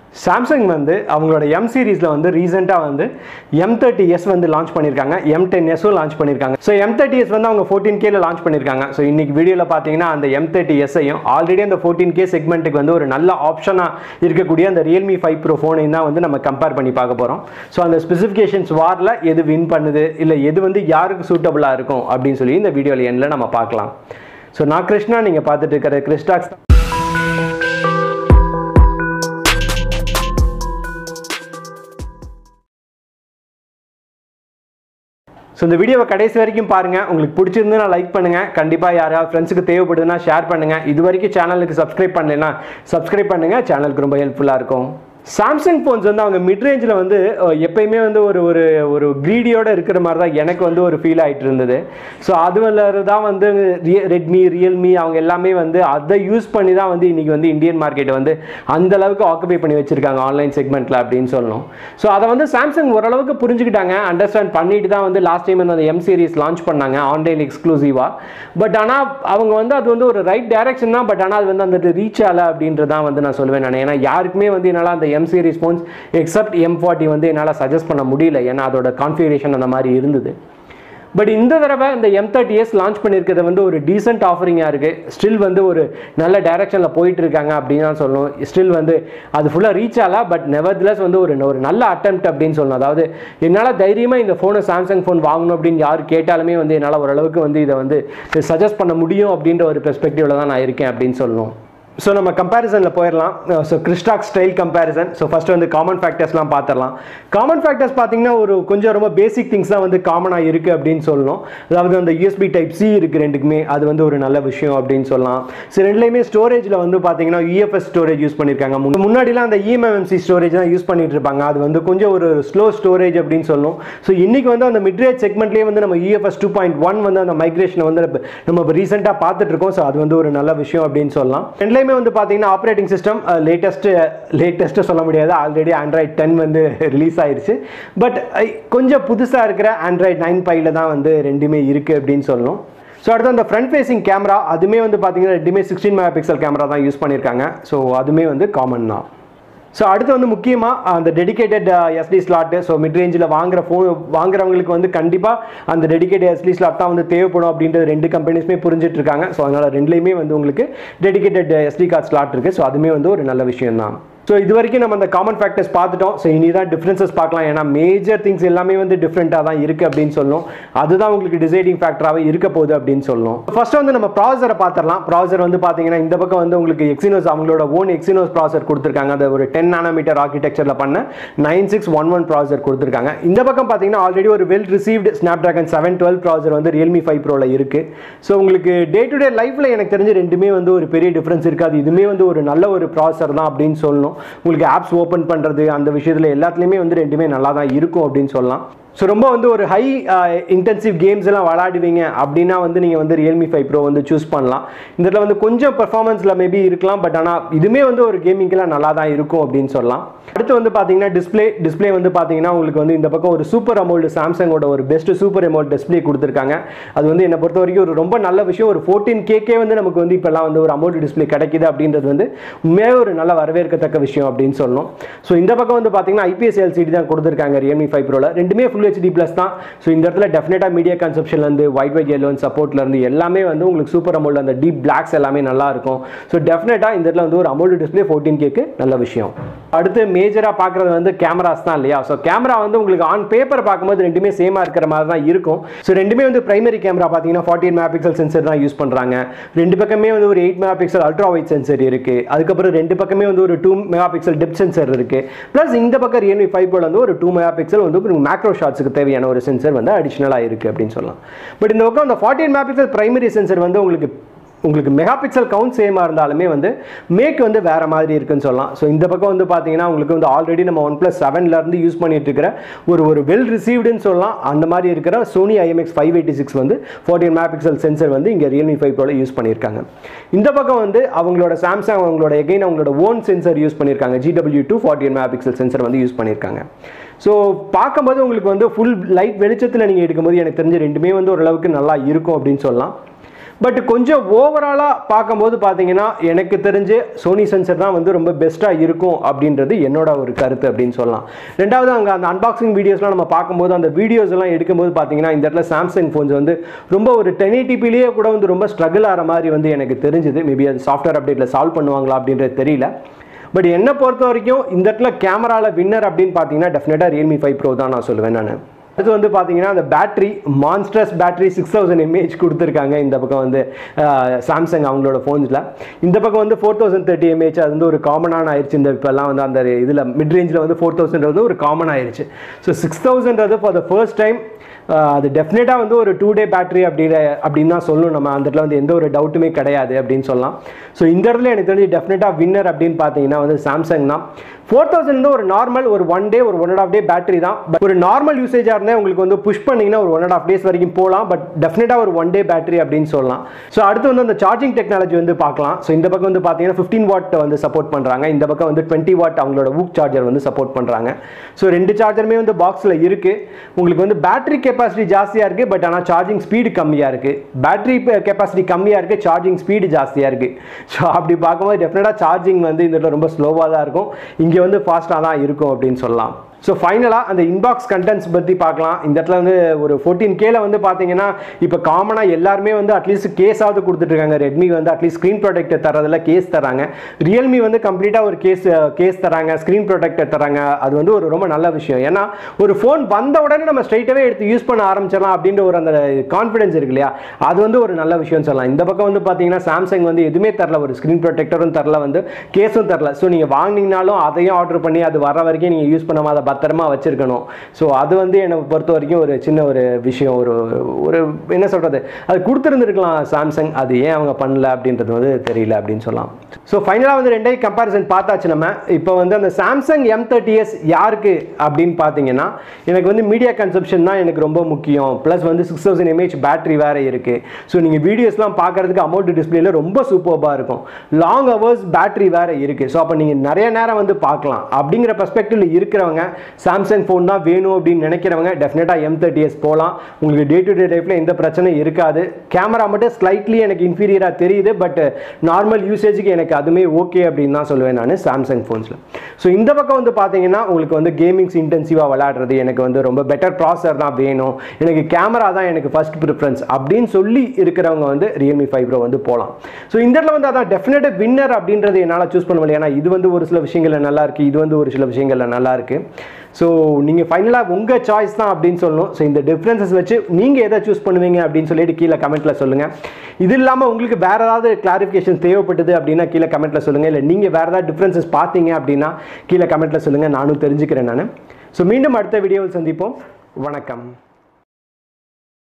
Samsung வந்து அவங்களோட M சீரீஸில் வந்து ரீசெண்டாக வந்து எம் தேர்ட்டி எஸ் வந்து லான்ச் பண்ணியிருக்காங்க எம் டென் எஸும் லான்ச் பண்ணியிருக்காங்க ஸோ எம் தேர்ட்டி எஸ் வந்து அவங்க ஃபோர்டீன் கேல லான்ச் பண்ணியிருக்காங்க ஸோ இன்னைக்கு வீடியோவில் பார்த்தீங்கன்னா அந்த எம் தேர்ட்டி எஸ்ஸையும் ஆல்ரெடி அந்த ஃபோர்டீன் கே செக்மெண்ட்டுக்கு வந்து ஒரு நல்ல ஆப்ஷனாக இருக்கக்கூடிய அந்த ரியல்மி ஃபைவ் ப்ரோ ஃபோனையும் தான் வந்து நம்ம கம்பேர் பண்ணி பார்க்க போகிறோம் ஸோ அந்த ஸ்பெசிஃபிகேஷன்ஸ் வாரில் எது வின் பண்ணுது இல்லை எது வந்து யாருக்கு சூட்டபுளாக இருக்கும் அப்படின்னு சொல்லி இந்த வீடியோவில் எண்ணில் நம்ம பார்க்கலாம் ஸோ நான் கிருஷ்ணா நீங்கள் பார்த்துட்டு இருக்கிற கிறிஸ்டாக்ஸ் ஸோ இந்த வீடியோவை கடைசி வரைக்கும் பாருங்கள் உங்களுக்கு பிடிச்சிருந்துன்னா லைக் பண்ணுங்கள் கண்டிப்பாக யாராவது ஃப்ரெண்ட்ஸுக்கு தேவைப்படுதுன்னா ஷேர் பண்ணுங்கள் இது வரைக்கும் சேனலுக்கு சப்ஸ்கிரைப் பண்ணலைன்னா சப்ஸ்கிரைப் பண்ணுங்கள் சேனலுக்கு ரொம்ப ஹெல்ப்ஃபுல்லாக இருக்கும் சாம்சங் ஃபோன்ஸ் வந்து அவங்க மிட் ரேஞ்சில் வந்து அஹ், எப்பயுமே வந்து ஒரு ஒரு ஒரு க்ரீடியோட இருக்கிற மாதிரி தான் எனக்கு வந்து ஒரு ஃபீல் ஆகிட்டு இருந்தது ஸோ அதுல தான் வந்து ரெட்மி ரியல்மி அவங்க எல்லாமே வந்து அதை யூஸ் பண்ணி தான் வந்து இன்னைக்கு வந்து இந்தியன் மார்க்கெட்டை வந்து அந்த அளவுக்கு ஆக்குபை பண்ணி வச்சிருக்காங்க ஆன்லைன் செக்மெண்ட்டில் அப்படின்னு சொல்லணும் ஸோ அதை வந்து சாம்சங் ஓரளவுக்கு புரிஞ்சுக்கிட்டாங்க அண்டர்ஸ்டாண்ட் பண்ணிட்டு தான் வந்து லாஸ்ட் டைம் அந்த எம் சீரிஸ் லான்ச் பண்ணாங்க ஆன்லைன் எக்ஸ்க்ளூசிவாக பட் ஆனால் அவங்க வந்து அது வந்து ஒரு ரைட் டைரக்ஷன் தான் பட் ஆனால் அது வந்து அந்த ரீச் ஆகலை அப்படின்றதான் வந்து நான் சொல்லுவேன் நான் ஏன்னா யாருக்குமே வந்து என்னால் அந்த M series phones except M forty வந்து என்னால் சஜஸ்ட் பண்ண முடியல ஏன்னா அதோட கான்ஃபிகரேஷன் அந்த மாதிரி இருந்தது பட் இந்த தடவை இந்த எம் தேர்ட்டி எஸ் லான்ச் பண்ணியிருக்கிறது வந்து ஒரு டீசென்ட் ஆஃபரிங்காக இருக்குது ஸ்டில் வந்து ஒரு நல்ல டைரக்ஷனில் போயிட்டு இருக்காங்க அப்படின்னு தான் சொல்லணும் ஸ்டில் வந்து அது ஃபுல்லாக ரீச் ஆகல பட் நெவர்த்லெஸ் வந்து ஒரு ஒரு நல்ல அட்டெம்ட் அப்படின்னு சொல்லணும் அதாவது என்னால் தைரியமாக இந்த ஃபோனை சாம்சங் ஃபோன் வாங்கணும் அப்படின்னு யார் கேட்டாலுமே வந்து என்னால் ஓரளவுக்கு வந்து இதை வந்து சஜஸ்ட் பண்ண முடியும் அப்படின்ற ஒரு பெர்ஸ்பெக்டிவில் தான் நான் இருக்கேன் அப்படின்னு சொல்லணும் ஸோ நம்ம கம்பேரிசனில் போயிடலாம் ஸோ கிறிஸ்டாக் ஸ்டைல் கம்பேரிசன் ஸோ ஃபஸ்ட்டு வந்து காமன் ஃபேக்டர்ஸ்லாம் பார்த்துடலாம் காமன் ஃபேக்டர்ஸ் பார்த்தீங்கன்னா ஒரு கொஞ்சம் ரொம்ப பேசிக் திங்ஸ் தான் வந்து காமனாக இருக்குது அப்படின்னு சொல்லணும் அதாவது அந்த யூஎஸ்பி டைப் சி இருக்குது ரெண்டுக்குமே அது வந்து ஒரு நல்ல விஷயம் அப்படின்னு சொல்லலாம் ஸோ ரெண்டுலேயுமே ஸ்டோரேஜில் வந்து பார்த்தீங்கன்னா யூஎஃப்எஸ் ஸ்டோரேஜ் யூஸ் பண்ணியிருக்காங்க முன்ன- முன்னாடிலாம் அந்த இஎம்எம்சி ஸ்டோரேஜ் தான் யூஸ் பண்ணிட்டு இருப்பாங்க அது வந்து கொஞ்சம் ஒரு ஸ்லோ ஸ்டோரேஜ் அப்படின்னு சொல்லணும் ஸோ இன்னைக்கு வந்து அந்த மிட்ரேஜ் செக்மெண்ட்லேயே வந்து நம்ம யூஎஃப்எஸ் டூ பாயிண்ட் ஒன் வந்து அந்த மைக்ரேஷனை வந்து நம்ம- நம்ம இப்போ ரீசெண்டாக பார்த்துட்டு இருக்கோம் ஸோ அது வந்து ஒரு நல்ல விஷயம் அப்படின்னு சொல்லலாம் ரெண்டுலேயுமே வந்து பார்த்தீங்கன்னா ஆப்ரேட்டிங் சிஸ்டம் லேட்டஸ்ட் லேட்டஸ்ட்டு சொல்ல முடியாது ஆல்ரெடி ஆண்ட்ராய்ட் டென் வந்து ரிலீஸ் ஆயிருச்சு பட் கொஞ்சம் புதுசாக இருக்கிற ஆண்ட்ராய்ட் நைன் பையில் தான் வந்து ரெண்டுமே இருக்குது அப்படின்னு சொல்லணும் ஸோ அடுத்து அந்த ஃப்ரண்ட் ஃபேசிங் கேமரா அதுவுமே வந்து பார்த்தீங்கன்னா ரெண்டுமே சிக்ஸ்டீன் மெகா பிக்சல் கேமரா தான் யூஸ் பண்ணியிருக்காங்க ஸோ அதுவுமே வந்து காமன் தான் ஸோ அடுத்து வந்து முக்கியமாக அந்த dedicated SD slot so mid ரேஞ்சில் வாங்குற ஃபோன் வாங்குறவங்களுக்கு வந்து கண்டிப்பாக அந்த டெடிகேட்டட் எஸ்டி ஸ்லாட் தான் வந்து தேவைப்படும் அப்படின்றது ரெண்டு கம்பெனிஸுமே புரிஞ்சிட்டு இருக்காங்க ஸோ அதனால் ரெண்டுலேயுமே வந்து உங்களுக்கு டெடிகேட்டட் எஸ்டி கார்டு ஸ்லாட் இருக்குது ஸோ அதுவுமே வந்து ஒரு நல்ல விஷயம் தான் ஸோ இது வரைக்கும் நம்ம அந்த காமன் ஃபேக்டர்ஸ் பார்த்துட்டோம் ஸோ இனி தான் டிஃப்ரென்சஸ் பார்க்கலாம் ஏன்னா மேஜர் திங்ஸ் எல்லாமே வந்து டிஃப்ரெண்ட்டாக தான் இருக்குது அப்படின்னு சொல்லணும் அதுதான் உங்களுக்கு டிசைடிங் ஃபேக்டராகவே இருக்க போகுது அப்படின்னு சொல்லணும் ஃபர்ஸ்ட் வந்து நம்ம ப்ராசரை பார்த்துடலாம் ப்ராசர் வந்து பார்த்தீங்கன்னா இந்த பக்கம் வந்து உங்களுக்கு எக்ஸினோஸ் அவங்களோட ஓன் எக்ஸினோஸ் ப்ராசர் கொடுத்துருக்காங்க அது ஒரு டென் நானோமீட்டர் ஆர்கிடெக்சரில் பண்ண நைன் சிக்ஸ் ஒன் ஒன் ப்ராசர் கொடுத்துருக்காங்க இந்த பக்கம் பார்த்தீங்கன்னா ஆல்ரெடி ஒரு well received Snapdragon seven twelve processor வந்து ரியல்மி ஃபைவ் ப்ரோவில் இருக்குது ஸோ உங்களுக்கு டே டு டே லைஃப்பில் எனக்கு தெரிஞ்சு ரெண்டுமே வந்து ஒரு பெரிய டிஃப்ரென்ஸ் இருக்காது இதுவுமே வந்து ஒரு நல்ல ஒரு ப்ராசர் தான் அப்படின்னு சொல்லணும் உங்களுக்கு ஆப்ஸ் ஓப்பன் பண்ணுறது அந்த விஷயத்தில் எல்லாத்துலேயுமே வந்து ரெண்டுமே நல்லா தான் இருக்கும் அப்படின்னு சொல்லலாம் ஸோ ரொம்ப வந்து ஒரு ஹை இன்டென்சிவ் கேம்ஸ் எல்லாம் விளாடுவீங்க அப்படின்னா வந்து நீங்கள் வந்து ரியல்மி ஃபைவ் ப்ரோ வந்து சூஸ் பண்ணலாம் இந்த இடத்துல வந்து கொஞ்சம் பெர்ஃபார்மன்ஸில் மேபி இருக்கலாம் பட் ஆனால் இதுவுமே வந்து ஒரு கேமிங்கெல்லாம் நல்லா தான் இருக்கும் அப்படின்னு சொல்லலாம் அடுத்து வந்து பார்த்தீங்கன்னா டிஸ்ப்ளே டிஸ்ப்ளே வந்து பார்த்தீங்கன்னா உங்களுக்கு வந்து இந்த பக்கம் ஒரு சூப்பர் அமௌல்டு சாம்சங்கோட ஒரு பெஸ்ட் சூப்பர் அமௌல்ட் டிஸ்ப்ளே கொடுத்துருக்காங்க அது வந்து என்னை பொறுத்த வரைக்கும் ஒரு ரொம்ப நல்ல விஷயம் ஒரு ஃபோர்டீன் கேக்கே வந்து நமக்கு வந்து இப்போல்லாம் வந்து ஒரு அமௌண்ட் டிஸ்ப்ளே கிடைக்குது அப்படின்றது வந்து உண்மையாகவே ஒரு நல்ல வரவேற்கத்தக்க விஷயம் அப்படின்னு சொல்லணும் ஸோ இந்த பக்கம் வந்து பார்த்தீங்கன்னா ஐபிஎஸ் எல்சிடி தான் கொடுத்துருக்காங்க ரியல்மி ஃபைவ் ப்ரோவில் ரெண்டுமே ஃபுல் ஹெச்டி ப்ளஸ் தான் ஸோ இந்த இடத்துல டெஃபினட்டாக மீடியா கன்செப்ஷன்லேருந்து ஒயிட் ஒயிட் எல்லோ சப்போர்ட்லேருந்து எல்லாமே வந்து உங்களுக்கு சூப்பர் அமௌல்ட் அந்த டீப் பிளாக்ஸ் எல்லாமே நல்லா இருக்கும் ஸோ டெஃபினட்டாக இந்த இடத்துல வந்து ஒரு அமௌல்ட் டிஸ்ப்ளே ஃபோர்டீன் கேக்கு நல்ல விஷயம் அடுத்து மேஜராக பார்க்குறது வந்து கேமராஸ் தான் இல்லையா ஸோ கேமரா வந்து உங்களுக்கு ஆன் பேப்பர் பார்க்கும்போது ரெண்டுமே சேமாக இருக்கிற மாதிரி தான் இருக்கும் ஸோ ரெண்டுமே வந்து பிரைமரி கேமரா பார்த்தீங்கன்னா ஃபார்ட்டின் மெகா பிக்சல் சென்சர் தான் யூஸ் பண்ணுறாங்க ரெண்டு பக்கமே வந்து ஒரு eight mega pixel ultra wide sensor இருக்குது அதுக்கப்புறம் ரெண்டு பக்கமே வந்து ஒரு two mega pixel depth sensor இருக்குது ப்ளஸ் இந்த பக்கம் ரியல்மி ஃபைவ் வந்து ஒரு டூ மெகா பிக்சல் வந்து மேக்ரோ ஷாட்ஸுக்கு தேவையான ஒரு சென்சர் வந்து அடிஷனலாக இருக்குது அப்படின்னு சொல்லலாம் பட் இந்த பக்கம் அந்த forty mega pixel primary sensor வந்து உங்களுக்கு உங்களுக்கு மெகா பிக்சல் கவுண்ட் சேமாக இருந்தாலுமே வந்து மேக் வந்து வேற மாதிரி இருக்குன்னு சொல்லலாம் ஸோ இந்த பக்கம் வந்து பார்த்தீங்கன்னா உங்களுக்கு வந்து ஆல்ரெடி நம்ம ஒன் ப்ளஸ் செவன்லேருந்து யூஸ் பண்ணிட்டு இருக்கிற ஒரு ஒரு வெல் ரிசீவ்டுன்னு சொல்லலாம் அந்த மாதிரி இருக்கிற Sony IMX five eighty six வந்து ஃபோர்டீன் மெகா பிக்சல் சென்சர் வந்து இங்கே ரியல்மி ஃபைவ் ப்ரோல யூஸ் பண்ணியிருக்காங்க இந்த பக்கம் வந்து அவங்களோட சாம்சங் அவங்களோட எகைன் அவங்களோட ஓன் சென்சர் யூஸ் பண்ணியிருக்காங்க GW two forty mega pixel sensor வந்து யூஸ் பண்ணியிருக்காங்க ஸோ பார்க்கும்போது உங்களுக்கு வந்து ஃபுல் லைட் வெளிச்சத்தில் நீங்கள் எடுக்கும்போது எனக்கு தெரிஞ்ச ரெண்டுமே வந்து ஓரளவுக்கு நல்லா இருக்கும் அப்படின்னு சொல்லலாம் பட் கொஞ்சம் ஓவராலாக பார்க்கும்போது பார்த்தீங்கன்னா எனக்கு தெரிஞ்சு சோனி சென்சர் தான் வந்து ரொம்ப பெஸ்ட்டாக இருக்கும் அப்படின்றது என்னோட ஒரு கருத்து அப்படின்னு சொல்லலாம் ரெண்டாவது அங்கே அந்த அன்பாக்சிங் வீடியோஸ்லாம் நம்ம பார்க்கும்போது அந்த வீடியோஸ் எல்லாம் எடுக்கும்போது பார்த்தீங்கன்னா இந்த இடத்துல சாம்சங் ஃபோன்ஸ் வந்து ரொம்ப ஒரு டென் எயிட்டிபிலேயே கூட வந்து ரொம்ப ஸ்ட்ரகிள் ஆகிற மாதிரி வந்து எனக்கு தெரிஞ்சுது மேபி அது சாஃப்ட்வேர் அப்டேட்டில் சால்வ் பண்ணுவாங்களா அப்படின்றது தெரியல பட் என்னை பொறுத்த வரைக்கும் இந்த இடத்துல கேமராவில் வின்னர் அப்படின்னு பார்த்தீங்கன்னா டெஃபினட்டாக ரியல்மி ஃபைவ் ப்ரோ தான் நான் சொல்லுவேன் நான் அடுத்து வந்து பார்த்தீங்கன்னா அந்த battery monsters battery six thousand mAh கொடுத்துருக்காங்க இந்த பக்கம் வந்து சாம்சங் அவங்களோட ஃபோன்ஸில் இந்த பக்கம் வந்து ஃபோர் தௌசண்ட் தேர்ட்டி எம்ஏஹெச் அது வந்து ஒரு காமனான ஆயிடுச்சு இந்த இப்போல்லாம் வந்து அந்த இதில் மிட் ரேஞ்சில் வந்து ஃபோர் தௌசண்ட் வந்து ஒரு காமன் ஆயிடுச்சு so six thousand for the first time அது டெஃபினட்டாக வந்து ஒரு டூ டே பேட்டரி அப்படின்னு அப்படின்னு தான் சொல்லணும் நம்ம அந்த இடத்துல வந்து எந்த ஒரு டவுட்டுமே கிடையாது அப்படின்னு சொல்லலாம் ஸோ இந்த இடத்துல எனக்கு தெரிஞ்சு டெஃபினட்டாக வின்னர் அப்படின்னு பார்த்தீங்கன்னா வந்து சாம்சங் தான் ஃபோர் தௌசண்ட் ஒரு நார்மல் ஒரு ஒன் டே ஒரு one and half day battery தான் பட் ஒரு நார்மல் யூசேஜாக இருந்தால் உங்களுக்கு வந்து புஷ் பண்ணிங்கன்னா ஒரு ஒன் அண்ட் ஆஃப் டேஸ் வரைக்கும் போகலாம் பட் டெஃபினட்டாக ஒரு ஒன் டே பேட்டரி அப்படின்னு சொல்லலாம் ஸோ அடுத்து வந்து அந்த சார்ஜிங் டெக்னாலஜி வந்து பார்க்கலாம் ஸோ இந்த பக்கம் வந்து பார்த்தீங்கன்னா ஃபிஃப்டீன் வாட் வந்து சப்போர்ட் பண்ணுறாங்க இந்த பக்கம் வந்து டுவெண்ட்டி வாட் அவங்களோட ஊக் சார்ஜர் வந்து சப்போர்ட் பண்ணுறாங்க ஸோ ரெண்டு சார்ஜருமே வந்து பாக்ஸில் இருக்குது உங்களுக்கு வந்து பேட்டரி கெப்பாசிட்டி ஜாஸ்தியாக இருக்குது பட் ஆனால் சார்ஜிங் ஸ்பீடு கம்மியாக இருக்குது பேட்டரி கெப்பாசிட்டி கம்மியாக இருக்குது சார்ஜிங் ஸ்பீடு ஜாஸ்தியாக இருக்குது ஸோ அப்படி பார்க்கும்போது டெஃபினட்டாக சார்ஜிங் வந்து இந்த இடத்துல ரொம்ப ஸ்லோவாக தான் இருக்கும் இங்கே வந்து ஃபாஸ்ட்டாக தான் இருக்கும் அப்படின்னு சொல்லலாம் ஸோ ஃபைனலாக அந்த இன்பாக்ஸ் கண்டென்ட்ஸ் பற்றி பார்க்கலாம் இந்த இடத்துல வந்து ஒரு ஃபோர்டீன் கேல வந்து பார்த்தீங்கன்னா இப்போ காமனாக எல்லாருமே வந்து அட்லீஸ்ட் கேஸாவது கொடுத்துட்ருக்காங்க ரெட்மி வந்து அட்லீஸ்ட் ஸ்க்ரீன் ப்ரொடெக்டர் தரதில் கேஸ் தராங்க ரியல்மி வந்து கம்ப்ளீட்டாக ஒரு கேஸ் கேஸ் தராங்க ஸ்க்ரீன் ப்ரொடெக்டர் தராங்க அது வந்து ஒரு ரொம்ப நல்ல விஷயம் ஏன்னா ஒரு ஃபோன் வந்த உடனே நம்ம ஸ்ட்ரைட்டாகவே எடுத்து யூஸ் பண்ண ஆரம்பிச்சிடலாம் அப்படின்ற ஒரு அந்த கான்ஃபிடன்ஸ் இருக்கு இல்லையா அது வந்து ஒரு நல்ல விஷயம் சொல்லலாம் இந்த பக்கம் வந்து பார்த்தீங்கன்னா சாம்சங் வந்து எதுவுமே தரல ஒரு ஸ்க்ரீன் ப்ரொடெக்டரும் தரல வந்து கேஸும் தரல ஸோ நீங்கள் வாங்கினீங்கனாலும் அதையும் ஆர்டர் பண்ணி அது வர வரைக்கும் நீங்கள் யூஸ் பண்ணாமல் அதை பத்திரமா வச்சிருக்கணும் ஸோ அது வந்து என்னை பொறுத்த வரைக்கும் ஒரு சின்ன ஒரு விஷயம் ஒரு ஒரு என்ன சொல்கிறது அது கொடுத்துருந்துருக்கலாம் சாம்சங் அது ஏன் அவங்க பண்ணல அப்படின்றது வந்து தெரியல அப்படின்னு சொல்லலாம் ஸோ ஃபைனலாக வந்து ரெண்டையும் கம்பேரிசன் பார்த்தாச்சு நம்ம இப்போ வந்து அந்த சாம்சங் எம் தேர்ட்டி எஸ் யாருக்கு அப்படின்னு பார்த்தீங்கன்னா எனக்கு வந்து மீடியா கன்சப்ஷன் தான் எனக்கு ரொம்ப முக்கியம் ப்ளஸ் வந்து சிக்ஸ் தௌசண்ட் எம்ஏஹெச் பேட்டரி வேறு இருக்குது ஸோ நீங்கள் வீடியோஸ்லாம் பார்க்குறதுக்கு அமௌண்ட் டிஸ்பிளேல ரொம்ப சூப்பர்பாக இருக்கும் லாங் ஹவர்ஸ் பேட்டரி வேறு இருக்குது ஸோ அப்போ நீங்கள் நிறைய நேரம் வந்து பார்க்கலாம் அப்படிங்கிற பெர்ஸ்பெக்டிவ்ல இருக்கிறவங்க சாம்சங் ஃபோன் தான் வேணும் அப்படின்னு நினைக்கிறவங்க டெஃபினட்டாக எம் தேர்ட்டி எஸ் போகலாம் உங்களுக்கு டே டு டே லைஃப்பில் எந்த பிரச்சனையும் இருக்காது கேமரா மட்டும் ஸ்லைட்லி எனக்கு இன்ஃபீரியராக தெரியுது பட் நார்மல் யூசேஜுக்கு எனக்கு அதுவுமே ஓகே அப்படின்னு தான் சொல்லுவேன் நான் சாம்சங் ஃபோன்ஸில் ஸோ இந்த பக்கம் வந்து பார்த்தீங்கன்னா உங்களுக்கு வந்து கேமிங்ஸ் இன்டென்சிவாக விளையாடுறது எனக்கு வந்து ரொம்ப பெட்டர் ப்ராசர் தான் வேணும் எனக்கு கேமரா தான் எனக்கு ஃபர்ஸ்ட் ப்ரிஃபரன்ஸ் அப்படின்னு சொல்லி இருக்கிறவங்க வந்து ரியல்மி ஃபைவ் ப்ரோ வந்து போகலாம் ஸோ இந்த இடத்துல வந்து அதான் டெஃபினட் வின்னர் அப்படின்றது என்னால் சூஸ் பண்ண முடியல ஏன்னா இது வந்து ஒரு சில விஷயங்கள்ல நல்லா இருக்கு இது வந்து ஒரு சில விஷயங்கள்ல நல்லா இருக்கு ஸோ நீங்கள் ஃபைனலாக உங்கள் சாய்ஸ் தான் அப்படின்னு சொல்லணும் ஸோ இந்த டிஃப்ரென்சஸ் வச்சு நீங்கள் எதை சூஸ் பண்ணுவீங்க அப்படின்னு சொல்லிட்டு கீழே கமெண்ட்டில் சொல்லுங்கள் இது இல்லாமல் உங்களுக்கு வேறு ஏதாவது கிளாரிஃபிகேஷன் தேவைப்பட்டது அப்படின்னா கீழே கமெண்ட்டில் சொல்லுங்கள் இல்லை நீங்கள் வேறு ஏதாவது டிஃப்ரென்சஸ் பார்த்தீங்க அப்படின்னா கீழே கமெண்ட்டில் சொல்லுங்கள் நானும் தெரிஞ்சுக்கிறேன் நான் ஸோ மீண்டும் அடுத்த வீடியோவில் சந்திப்போம் வணக்கம்